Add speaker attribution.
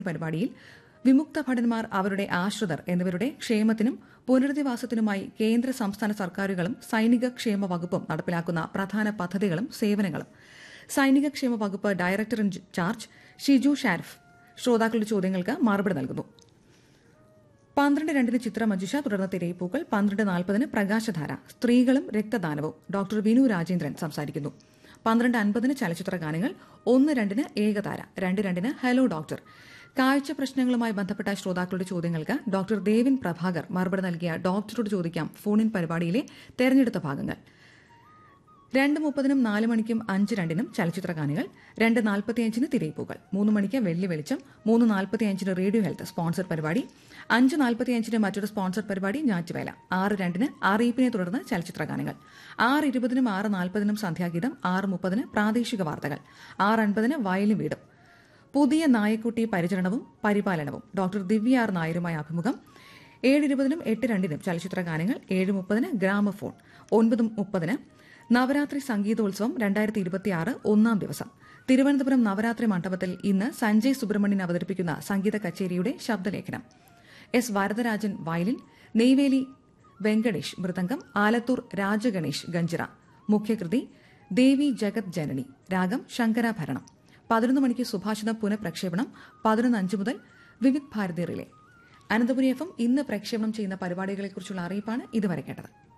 Speaker 1: പരിപാടിയിൽ വിമുക്ത ഭടന്മാർ അവരുടെ ആശ്രിതർ എന്നിവരുടെ ക്ഷേമത്തിനും പുനരധിവാസത്തിനുമായി കേന്ദ്ര സംസ്ഥാന സർക്കാരുകളും സൈനിക ക്ഷേമ വകുപ്പും നടപ്പിലാക്കുന്ന പ്രധാന പദ്ധതികളും സേവനങ്ങളും സൈനിക ക്ഷേമ വകുപ്പ് director in charge Shiju Sharif ശ്രോതാക്കളുടെ ചോദ്യങ്ങൾക്ക് മറുപടി നൽകുന്നു പന്ത്രണ്ട് രണ്ടിന് ചിത്രമഞ്ജുഷ തുടർന്ന് തിരയിപ്പൂക്കൾ പന്ത്രണ്ട് നാൽപ്പതിന് പ്രകാശധാര സ്ത്രീകളും രക്തദാനവും ഡോക്ടർ വിനു രാജേന്ദ്രൻ സംസാരിക്കുന്നു പന്ത്രണ്ട് അൻപതിന് ചലച്ചിത്ര ഗാനങ്ങൾ ഒന്ന് രണ്ടിന് ഏകതാര രണ്ട് രണ്ടിന് ഹലോ ഡോക്ടർ കാഴ്ച പ്രശ്നങ്ങളുമായി ബന്ധപ്പെട്ട ശ്രോതാക്കളുടെ ചോദ്യങ്ങൾക്ക് ഡോക്ടർ ദേവിൻ പ്രഭാകർ മറുപടി നൽകിയ ഡോക്ടറോട് ചോദിക്കാം ഫോണിൻ പരിപാടിയിലെ തെരഞ്ഞെടുത്ത ഭാഗങ്ങൾ രണ്ട് മുപ്പതിനും നാല് മണിക്കും അഞ്ച് രണ്ടിനും ചലച്ചിത്ര ഗാനങ്ങൾ രണ്ട് നാൽപ്പത്തിയഞ്ചിന് തിരയിപ്പൂകൾ മൂന്ന് മണിക്ക് വെള്ളി വെളിച്ചം മൂന്ന് നാൽപ്പത്തിയഞ്ചിന് റേഡിയോ ഹെൽത്ത് സ്പോൺസർ പരിപാടി അഞ്ച് നാൽപ്പത്തിയഞ്ചിന് മറ്റൊരു സ്പോൺസർ പരിപാടി ഞാറ്റുവേല ആറ് രണ്ടിന് അറിയിപ്പിനെ തുടർന്ന് ചലച്ചിത്ര ഗാനങ്ങൾ ആറ് ഇരുപതിനും ആറ് നാൽപ്പതിനും സന്ധ്യാഗീതം ആറ് മുപ്പതിന് പ്രാദേശിക വാർത്തകൾ ആറ് അൻപതിന് വയലും വീടും പുതിയ നായക്കുട്ടി പരിചരണവും പരിപാലനവും ഡോക്ടർ ദിവ്യ ആർ നായരുമായ അഭിമുഖം ഏഴ് ഇരുപതിനും എട്ട് രണ്ടിനും ചലച്ചിത്ര ഗാനങ്ങൾ ഏഴ് മുപ്പതിന് ഗ്രാമഫോൺ ഒൻപത് മുപ്പതിന് നവരാത്രി സംഗീതോത്സവം രണ്ടായിരത്തി ഇരുപത്തിയാറ് ഒന്നാം ദിവസം തിരുവനന്തപുരം നവരാത്രി മണ്ഡപത്തിൽ ഇന്ന് സഞ്ജയ് സുബ്രഹ്മണ്യൻ അവതരിപ്പിക്കുന്ന സംഗീത കച്ചേരിയുടെ ശബ്ദലേഖനം എസ് വരദരാജൻ വയലിൻ നെയ്വേലി വെങ്കടേഷ് മൃദംഗം ആലത്തൂർ രാജഗണേഷ് ഗഞ്ചിറ മുഖ്യകൃതി ദേവി ജഗത് ജനനി രാഗം ശങ്കരാഭരണം പതിനൊന്ന് മണിക്ക് സുഭാഷിതം പുനഃപ്രക്ഷേപണം പതിനൊന്ന് അഞ്ച് മുതൽ Vividh Bharati relay Ananthapuri F M ഇന്ന് പ്രക്ഷേപണം ചെയ്യുന്ന പരിപാടികളെക്കുറിച്ചുള്ള അറിയിപ്പാണ് ഇതുവരെ കേട്ടത്